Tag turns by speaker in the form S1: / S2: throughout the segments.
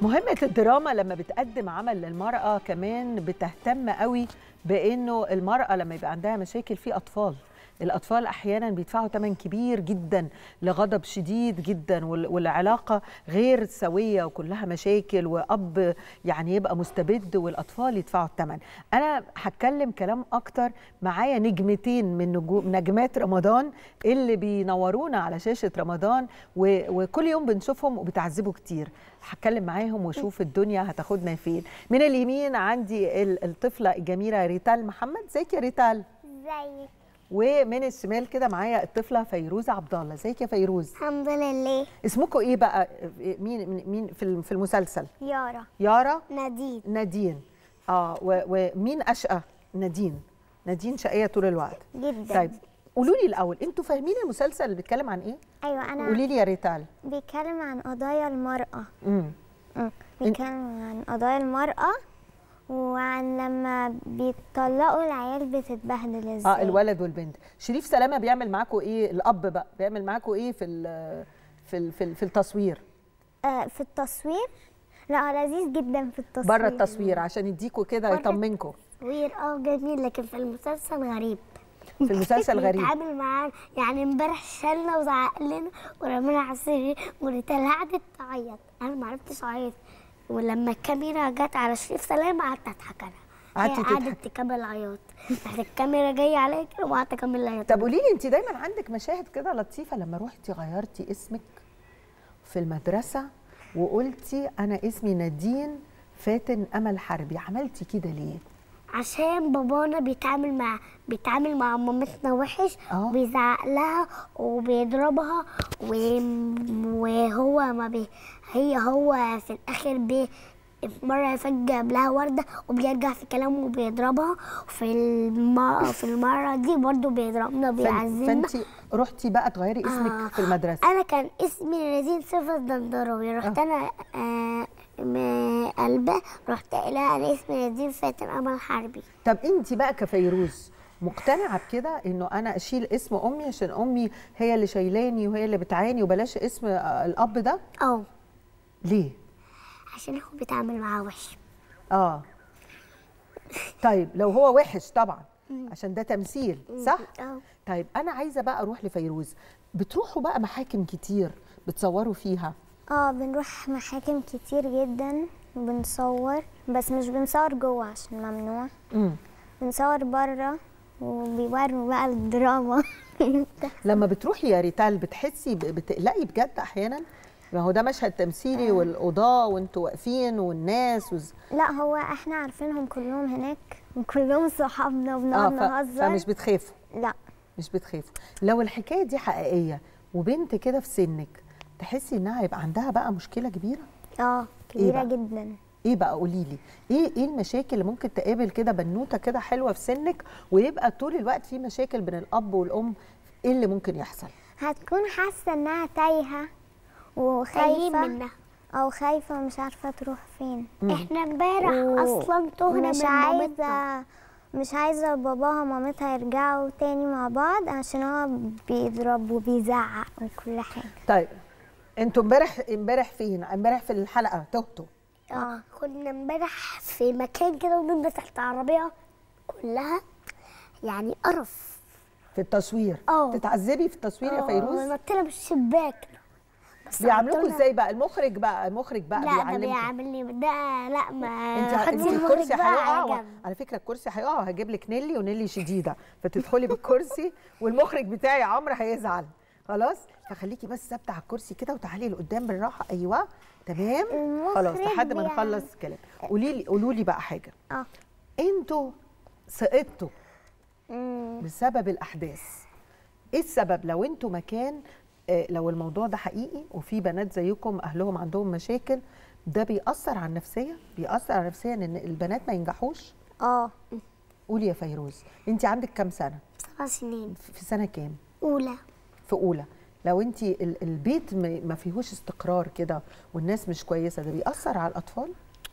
S1: مهمة الدراما لما بتقدم عمل للمرأة كمان بتهتم قوي بأنه المرأة لما يبقى عندها مشاكل في أطفال الأطفال أحيانا بيدفعوا ثمن كبير جدا لغضب شديد جدا وال- والعلاقة غير سوية وكلها مشاكل وأب يعني يبقى مستبد والأطفال يدفعوا الثمن أنا هتكلم كلام أكتر معايا نجمتين من نجوم نجمات رمضان اللي بينورونا على شاشة رمضان و- وكل يوم بنشوفهم وبتعذبوا كتير هتكلم معاهم واشوف الدنيا هتاخدنا فين من اليمين عندي ال- الطفلة الجميلة ريتال محمد ازيك يا ريتال
S2: زيك
S1: ومن الشمال كده معايا الطفله فيروز عبد الله ازيك يا فيروز
S2: الحمد لله
S1: اسمكم ايه بقى مين مين في الم- في المسلسل
S2: يارا
S1: يارا
S2: نادين
S1: نادين اه و- ومين اشقى نادين نادين شقيه طول الوقت
S2: جدا
S1: طيب قولوا لي الاول انتوا فاهمين المسلسل اللي بيتكلم عن ايه
S2: ايوه انا
S1: قولي لي يا ريتال
S2: بيتكلم عن قضايا المرأة
S1: امم
S2: مم. بيتكلم عن قضايا المرأة وعن لما بيطلقوا العيال بتتبهدل ازاي
S1: اه الولد والبنت شريف سلامه بيعمل معاكم ايه الاب بقى بيعمل معاكم ايه في ال في ال في, ال في التصوير
S2: آه في التصوير لا لذيذ جدا في التصوير
S1: بره التصوير عشان يديكوا كده
S2: بره
S1: يطمنكم
S3: تصوير اه جميل لكن في المسلسل غريب
S1: في المسلسل غريب
S3: بيتعامل معانا يعني امبارح شالنا وزعق لنا ورمينا على السرير وريتال قعدت تعيط انا ما عرفتش اعيط ولما الكاميرا جت على شريف سلام قعدت اضحك انا
S1: قعدتي
S3: هي
S1: تضحكي.
S3: قعدت تكمل عياط راحت الكاميرا جايه عليا كده وقعدت اكمل عياط
S1: طب قولي لي انت دايما عندك مشاهد كده لطيفه لما روحتي غيرتي اسمك في المدرسه وقلتي انا اسمي نادين فاتن امل حربي عملتي كده ليه
S3: عشان بابانا بيتعامل مع بيتعامل مع مامتنا وحش
S1: آه.
S3: وبيزعق لها وبيضربها و... وهو ما بي... هي هو في الاخر بي مرة يفجأ جاب لها وردة وبيرجع في كلامه وبيضربها في الم... في المرة دي برضه بيضربنا
S1: فن-
S3: وبيعذبنا
S1: فانت رحتي بقى تغيري اسمك
S3: آه.
S1: في المدرسه
S3: انا كان اسمي نادين صفة الدندراوي رحت انا آه م- قلبه رحت قايلة انا اسمي نادين فاتن امل حربي
S1: طب انت بقى كفيروز مقتنعه بكده انه انا اشيل اسم امي عشان امي هي اللي شايلاني وهي اللي بتعاني وبلاش اسم آه، الاب ده
S3: اه
S1: ليه
S3: عشان هو بيتعامل معاه وحش
S1: اه طيب لو هو وحش طبعا عشان ده تمثيل صح
S3: اه
S1: طيب انا عايزه بقى اروح لفيروز بتروحوا بقى محاكم كتير بتصوروا فيها
S2: اه بنروح محاكم كتير جدا بنصور بس مش بنصور جوه عشان ممنوع
S1: امم
S2: بنصور بره وبيوروا بقى الدراما
S1: لما بتروحي يا ريتال بتحسي ب- بتقلقي بجد احيانا ما هو ده مشهد تمثيلي والقضاه وانتوا واقفين والناس وز...
S2: لا هو احنا عارفينهم كلهم هناك وكلهم صحابنا
S1: اه
S2: وبنقعد
S1: ف...
S2: نهزر
S1: فمش بتخافوا
S2: لا
S1: مش بتخافوا لو الحكايه دي حقيقيه وبنت كده في سنك تحسي انها هيبقى عندها بقى مشكله كبيره
S2: اه كبيره
S1: بقى؟
S2: جدا
S1: ايه بقى قولي لي ايه ايه المشاكل اللي ممكن تقابل كده بنوته كده حلوه في سنك ويبقى طول الوقت في مشاكل بين الاب والام ايه اللي ممكن يحصل
S2: هتكون حاسه انها تايهه
S3: خايفين
S2: وخايفه
S3: منها
S2: او خايفه ومش عارفه تروح فين
S3: احنا امبارح
S2: و-
S3: اصلا تهنا
S2: مش
S3: من مامتنا
S2: عايزه مش عايزه باباها ومامتها يرجعوا تاني مع بعض عشان هو بيضرب وبيزعق وكل حاجه
S1: طيب انتوا امبارح امبارح فين امبارح في الحلقه تهتوا
S3: اه كنا امبارح في مكان كده ونمنا تحت عربيه كلها يعني قرف
S1: في التصوير
S3: اه.
S1: تتعذبي في التصوير يا فيروز
S3: نطينا من الشباك بس
S1: بيعاملوكوا
S3: عطلنا.
S1: ازاي بقى المخرج بقى المخرج بقى
S3: لا ده
S1: بيعلمكم
S3: بيعاملني ده لا ما
S1: انت
S3: حد
S1: انت
S3: المخرج
S1: الكرسي
S3: بقى
S1: هيقع و-
S3: عجب.
S1: على فكره الكرسي هيقع وهجيب لك نيلي ونيلي شديده فتدخلي بالكرسي والمخرج بتاعي عمرو هيزعل خلاص فخليكي بس ثابته على الكرسي كده وتعالي لقدام بالراحه ايوه تمام خلاص
S2: المخرج
S1: لحد ما
S2: بيعمل-
S1: نخلص الكلام قولي لي قولوا لي بقى حاجه
S2: اه
S1: انتوا سقطتوا
S2: مم.
S1: بسبب الاحداث ايه السبب لو انتوا مكان آه، لو الموضوع ده حقيقي وفي بنات زيكم اهلهم عندهم مشاكل ده بيأثر على النفسيه بيأثر على نفسيا ان البنات ما ينجحوش
S2: اه
S1: قولي يا فيروز انت عندك كام سنه
S3: سبع سنين
S1: في في سنه كام
S3: اولى
S1: في اولى لو انت ال- البيت م- ما فيهوش استقرار كده والناس مش كويسه ده بيأثر على الاطفال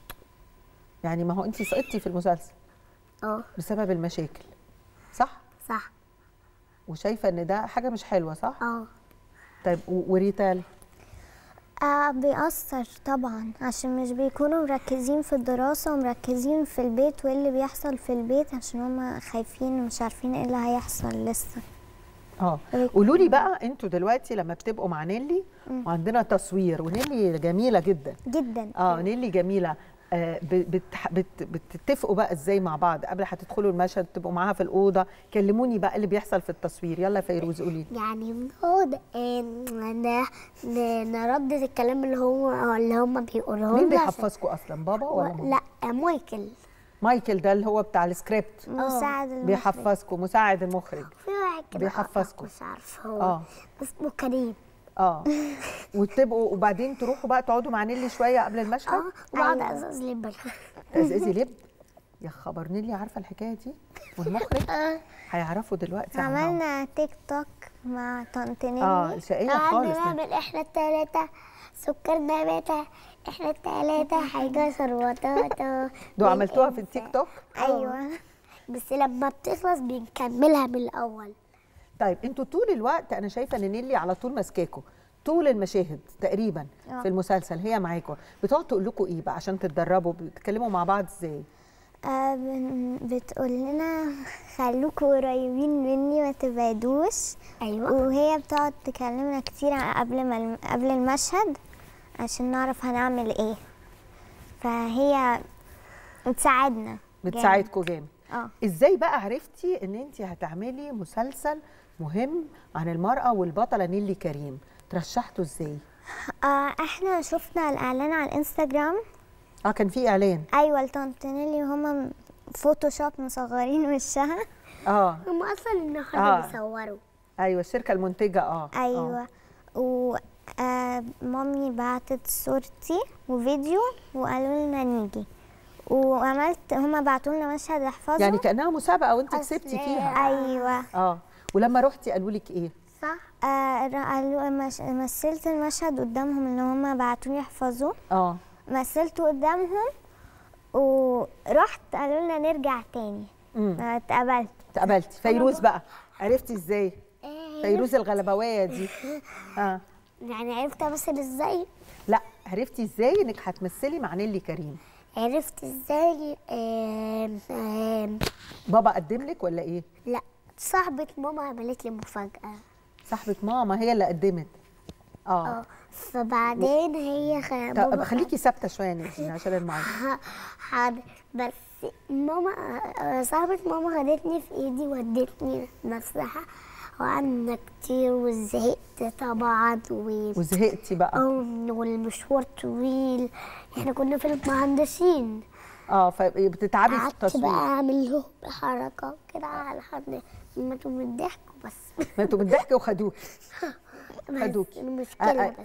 S1: يعني ما هو انت سقطتي في المسلسل
S3: اه
S1: بسبب المشاكل صح
S3: صح
S1: وشايفه ان ده حاجه مش حلوه صح
S3: اه
S1: طيب و- وريتال
S2: آه بيأثر طبعا عشان مش بيكونوا مركزين في الدراسة ومركزين في البيت وايه اللي بيحصل في البيت عشان هما خايفين ومش عارفين ايه اللي هيحصل لسه
S1: اه قولوا لي بقى انتوا دلوقتي لما بتبقوا مع نيلي وعندنا تصوير ونيلي جميله جدا
S2: جدا
S1: اه نيلي جميله آه ب- بتح- بت بتتفقوا بقى ازاي مع بعض قبل هتدخلوا المشهد تبقوا معاها في الاوضه كلموني بقى اللي بيحصل في التصوير يلا يا فيروز قولي لي.
S3: يعني بنقعد آه، ن- ن- نردد الكلام اللي هو اللي هم بيقولوه
S1: مين
S3: لنا عشان-
S1: بيحفظكم اصلا بابا ولا
S3: و-
S1: ماما
S3: لا مايكل
S1: مايكل ده اللي هو بتاع السكريبت
S2: مساعد المخرج.
S1: بيحفظكم مساعد المخرج
S3: في واحد كده
S1: بيحفظكم.
S3: مش عارف هو
S1: اه
S3: اسمه كريم
S1: اه وتبقوا وبعدين تروحوا بقى تقعدوا مع نيلي شويه قبل المشهد
S3: اه وبعد
S2: أيوة.
S3: ازاز لب
S1: تزقزي لب يا خبر نيلي عارفه الحكايه دي والمخرج هيعرفوا دلوقتي عنها.
S2: عملنا تيك توك مع طنط نيلي
S1: اه شقيه خالص
S3: قعدنا
S1: ده.
S3: نعمل احنا التلاتة سكر نباتة احنا التلاتة حاجة شربطاطة
S1: دول عملتوها في التيك توك
S2: ايوه
S3: بس لما بتخلص بنكملها من الأول
S1: طيب انتوا طول الوقت انا شايفه ان نيلي على طول ماسكاكوا طول المشاهد تقريبا
S2: آه.
S1: في المسلسل هي معاكم بتقعد تقول لكم ايه بقى عشان تتدربوا بتتكلموا مع بعض ازاي
S2: آه بن- بتقول لنا خلوكوا قريبين مني ما تبعدوش
S3: أيوة
S2: وهي بتقعد تكلمنا كتير قبل ما الم- قبل المشهد عشان نعرف هنعمل ايه فهي بتساعدنا جامد.
S1: بتساعدكم جامد
S2: اه
S1: ازاي بقى عرفتي ان انت هتعملي مسلسل مهم عن المراه والبطله نيلي كريم ترشحته ازاي
S2: آه، احنا شفنا الاعلان على الانستجرام
S1: اه كان في اعلان
S2: ايوه لطنطنيلي وهما فوتوشوب مصغرين وشها
S1: اه
S3: هم أصلا النهاردة
S1: آه.
S3: بيصوروا
S1: ايوه الشركه المنتجه اه آه.
S2: ايوه و آه، مامي بعتت صورتي وفيديو وقالوا لنا نيجي وعملت هما بعتوا لنا مشهد احفظه
S1: يعني كانها مسابقه وانت
S3: أصل-
S1: كسبتي فيها
S2: ايوه
S1: اه ولما رحتي قالوا لك ايه
S3: صح
S2: آه قالوا مش... مثلت المشهد قدامهم اللي هما بعتوني يحفظوه
S1: اه
S2: مثلته قدامهم ورحت قالوا لنا نرجع تاني
S1: امم
S2: آه، اتقبلت
S1: اتقبلتي فيروز بقى عرفتي ازاي فيروز الغلبويه دي اه
S3: يعني عرفت أمثل ازاي
S1: لا عرفتي ازاي انك هتمثلي مع نيلي كريم
S3: عرفت ازاي آم، آم،
S1: بابا قدم لك ولا ايه
S3: لا صاحبة ماما عملت لي مفاجأة
S1: صاحبه ماما هي اللي قدمت اه
S3: اه فبعدين هي خ...
S1: طب
S3: ماما
S1: خليكي ثابته شويه يا نيلي عشان المعلم
S3: ح- حاضر بس ماما آه، صاحبة ماما خدتني في ايدي ودتني نفسها وقعدنا كتير وزهقت طبعا و...
S1: وزهقتي بقى
S3: أو- والمشوار طويل احنا كنا في المهندسين
S1: اه فبتتعبي في
S3: قعدت
S1: التصوير
S3: بقى اعمل له حركة كده لحد ما انتوا من الضحك بس
S1: ما انتوا بالضحك وخدوكي
S3: بس
S1: خدوكي.
S3: المشكلة
S1: آه،
S3: بس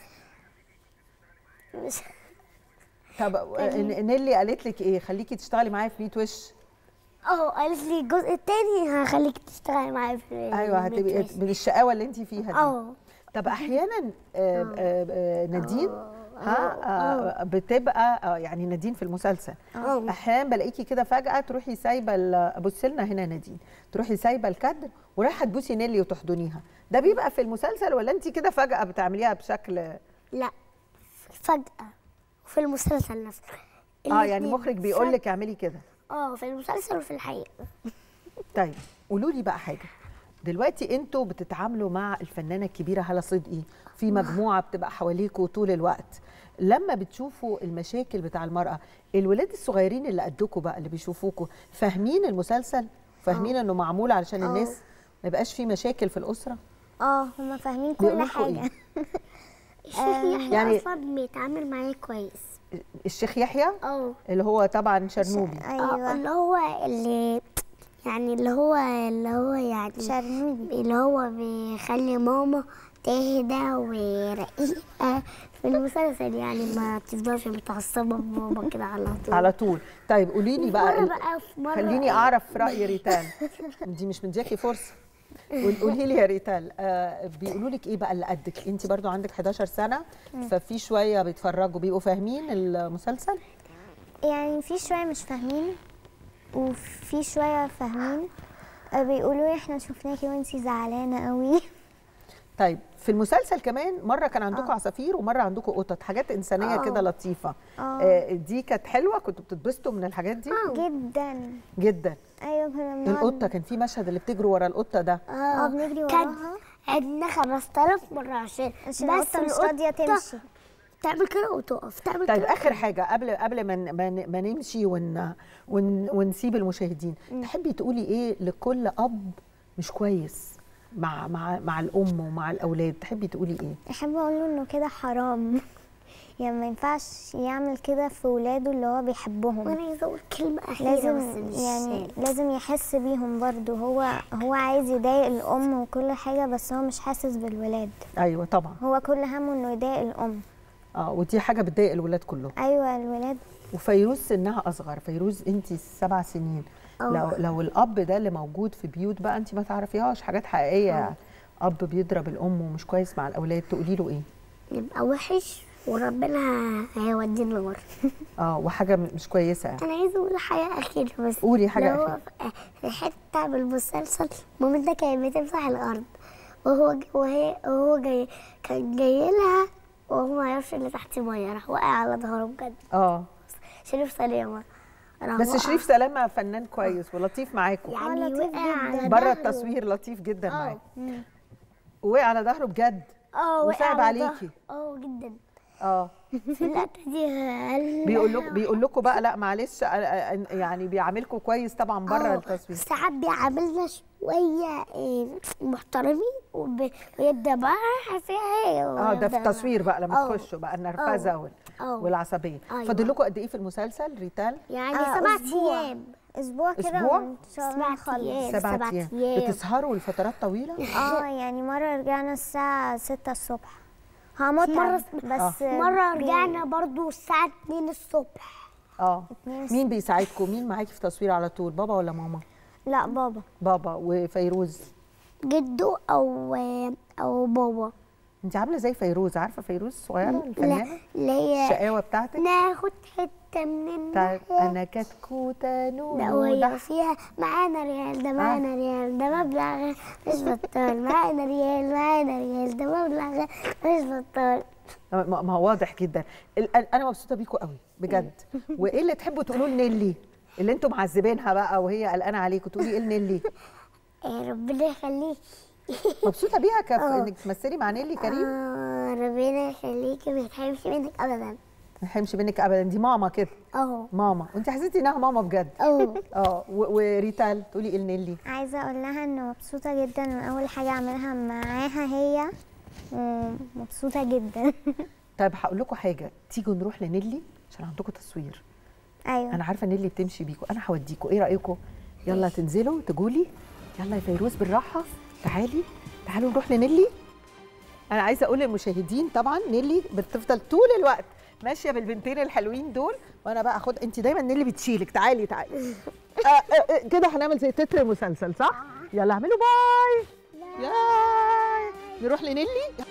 S3: مش
S1: طب آه، نيلي قالت لك ايه خليكي تشتغلي معايا في 100 وش
S3: اه قالت لي الجزء التاني هخليك تشتغلي معايا في
S1: ايوه هتبقي
S3: الميدويست.
S1: من الشقاوه اللي انت فيها دي
S3: اه
S1: طب احيانا آه، آه، آه، نادين ها آه، بتبقى آه، يعني نادين في المسلسل
S3: اه
S1: احيانا بلاقيكي كده فجاه تروحي سايبه ال- بص لنا هنا نادين تروحي سايبه الكادر ورايحه تبوسي نيلي وتحضنيها ده بيبقى في المسلسل ولا انت كده فجاه بتعمليها بشكل
S3: لا فجأة في المسلسل نفسه
S1: اه يعني
S3: الاتنين.
S1: المخرج بيقول لك اعملي كده
S3: اه في المسلسل وفي الحقيقة
S1: طيب قولوا لي بقى حاجه دلوقتي انتوا بتتعاملوا مع الفنانه الكبيره هلا صدقي في مجموعه بتبقى حواليكوا طول الوقت لما بتشوفوا المشاكل بتاع المراه الولاد الصغيرين اللي قدكوا بقى اللي بيشوفوكوا فاهمين المسلسل فاهمين انه معمول علشان
S3: آه.
S1: الناس ما يبقاش في مشاكل في الاسره
S2: اه هما فاهمين كل
S1: بيقولوا لكم
S2: حاجه
S1: إيه؟
S3: الشيخ يحيى
S1: يعني-
S3: اصلا بيتعامل معايا كويس
S1: الشيخ يحيى
S3: اه
S1: اللي هو طبعا شرنوبي
S3: اه
S2: ايوه
S3: اللي هو اللي يعني اللي هو اللي هو يعني
S2: شرنوبي
S3: اللي هو بيخلي ماما تهدى ورقيقة في المسلسل يعني ما تفضلش متعصبة بماما كده على طول
S1: على طول طيب قولي لي بقى
S3: مرة
S1: ال-
S3: بقى في مرة
S1: خليني اعرف راي ريتال دي مش مدياكي فرصه قول- قولي لي يا ريتال آه بيقولوا لك ايه بقى اللي قدك انت برضو عندك 11 سنه ففي شويه بيتفرجوا بيبقوا فاهمين المسلسل
S2: يعني في شويه مش فاهمين وفي شويه فاهمين آه، بيقولوا لي احنا شفناكي وانتي زعلانه قوي
S1: طيب في المسلسل كمان مره كان عندكم عصافير ومره عندكم قطط حاجات انسانيه
S2: آه.
S1: كده لطيفه
S2: آه.
S1: آه دي كانت حلوه كنتوا بتتبسطوا من الحاجات دي
S2: جدا
S1: جدا
S2: ايوه كنا بنقعد
S1: القطه كان في مشهد اللي بتجروا ورا القطه ده
S2: اه بنجري
S3: كان
S2: وراها
S3: عندنا 5000 مرة عشان
S2: عشان القطة مش راضية تمشي.
S3: تعمل كده وتقف تعمل
S1: طيب
S3: كده
S1: اخر حاجه قبل قبل ما ن- ما ن- ما نمشي ون ون ونسيب المشاهدين تحبي تقولي ايه لكل اب مش كويس مع مع مع الام ومع الاولاد تحبي تقولي ايه
S2: احب اقول له انه كده حرام يعني ما ينفعش يعمل كده في ولاده اللي هو بيحبهم
S3: وانا عايزه اقول كلمه اخيره
S2: لازم
S3: بس مش
S2: يعني لازم يحس بيهم برضو هو هو عايز يضايق الام وكل حاجه بس هو مش حاسس بالولاد
S1: ايوه طبعا
S2: هو كل همه انه يضايق الام
S1: اه ودي حاجه بتضايق الولاد كلهم
S2: ايوه الولاد
S1: وفيروز سنها اصغر فيروز انت سبع سنين
S3: أه.
S1: لو لو الاب ده اللي موجود في بيوت بقى انت ما تعرفيهاش حاجات حقيقيه يعني اب بيضرب الام ومش كويس مع الاولاد تقولي له ايه
S3: يبقى وحش وربنا هيودينا النار
S1: اه وحاجه م- مش كويسه يعني
S3: انا عايزه اقول حاجه اخيره بس
S1: قولي حاجة
S3: اللي هو
S1: أخيرة.
S3: في- في حته بالمسلسل مامتها كانت بتمسح الارض وهو ج- وهي وهو جاي كان جاي لها وهو ما يعرفش اللي تحت ميه راح واقع على ظهره بجد
S1: اه
S3: شريف سلامه راح
S1: بس
S3: وقع.
S1: شريف سلامه فنان كويس ولطيف معاكم
S3: يعني
S2: آه، لطيف
S3: وقع على
S2: جداً.
S1: بره
S3: ظهره.
S1: التصوير لطيف جدا
S3: اه
S1: معاكم وقع على ظهره بجد
S3: اه وقع
S1: وصعب
S3: على
S1: عليكي.
S3: ظهره. اه جدا
S1: اه
S3: في اللقطه دي قال
S1: بيقول لكم بيقول لكم بقى لا معلش آه، آه، يعني بيعاملكم كويس طبعا بره
S3: آه،
S1: التصوير
S3: ساعات بيعاملنا شوية إيه، محترمين وب- ويبدأ بقى فيها هي
S1: اه ده في
S3: ويبدأ
S1: التصوير بقى لما
S3: آه.
S1: تخشوا بقى النرفزه وال...
S3: آه.
S1: والعصبيه
S3: أيوة.
S1: فاضل لكم قد ايه في المسلسل ريتال
S3: يعني
S2: آه،
S3: سبع
S2: أسبوع.
S3: أيام
S2: اسبوع كده
S1: أسبوع؟
S2: وان شاء الله
S3: سبع
S2: نخلص
S3: أيام.
S1: سبعة
S3: سبعة
S1: ايام
S3: أيام.
S1: بتسهروا لفترات طويله
S2: اه يعني مره رجعنا الساعه 6 الصبح هموت
S3: مرة
S2: بس
S3: مرة
S2: بي-
S3: رجعنا برضو الساعة 2 الصبح
S1: اه
S2: اتنين
S1: مين بيساعدكم مين معاكي في التصوير على طول بابا ولا ماما
S2: لا بابا
S1: بابا وفيروز
S3: جدو أو أو بابا
S1: انت عامله زي فيروز عارفه فيروز الصغيره
S3: لا
S1: الفنانه
S3: اللي هي
S1: الشقاوه بتاعتك
S3: ناخد حتة من
S1: بتاعت
S3: الناحية.
S1: انا كتكوته
S3: لا
S1: نونو
S3: وهي
S1: ده
S3: فيها معانا ريال ده معانا ريال ده مبلغ مش بطال معانا ريال معانا ريال ده مبلغ مش بطال
S1: ما ما هو واضح جدا ال- انا مبسوطه بيكم قوي بجد وايه اللي تحبوا تقولوا لنيلي اللي انتم معذبينها بقى وهي قلقانه عليكم تقولي ايه لنيلي
S3: يا ربنا يخليك
S1: مبسوطه بيها كف
S3: آه.
S1: انك تمثلي مع نيلي كريم
S3: آه ربنا يخليك ما يتحرمش منك ابدا
S1: ما يحرمش منك ابدا دي ماما كده
S3: اهو
S1: ماما وانت حسيتي انها ماما بجد
S3: اهو
S1: اه و- وريتال تقولي ايه لنيلي
S2: عايزه اقول لها انه مبسوطه جدا واول حاجه اعملها معاها هي ومبسوطه جدا
S1: طيب هقول لكم حاجه تيجوا نروح لنيلي عشان عندكم تصوير
S2: ايوه
S1: انا عارفه نيلي بتمشي بيكم انا هوديكم ايه رايكم يلا تنزلوا تجولي يلا يا فيروز بالراحه تعالي تعالوا نروح لنيلي انا عايزه اقول للمشاهدين طبعا نيلي بتفضل طول الوقت ماشيه بالبنتين الحلوين دول وانا بقى اخد انت دايما نيلي بتشيلك تعالي تعالي آه آه آه كده هنعمل زي تتر المسلسل صح يلا اعملوا باي ياي نروح لنيلي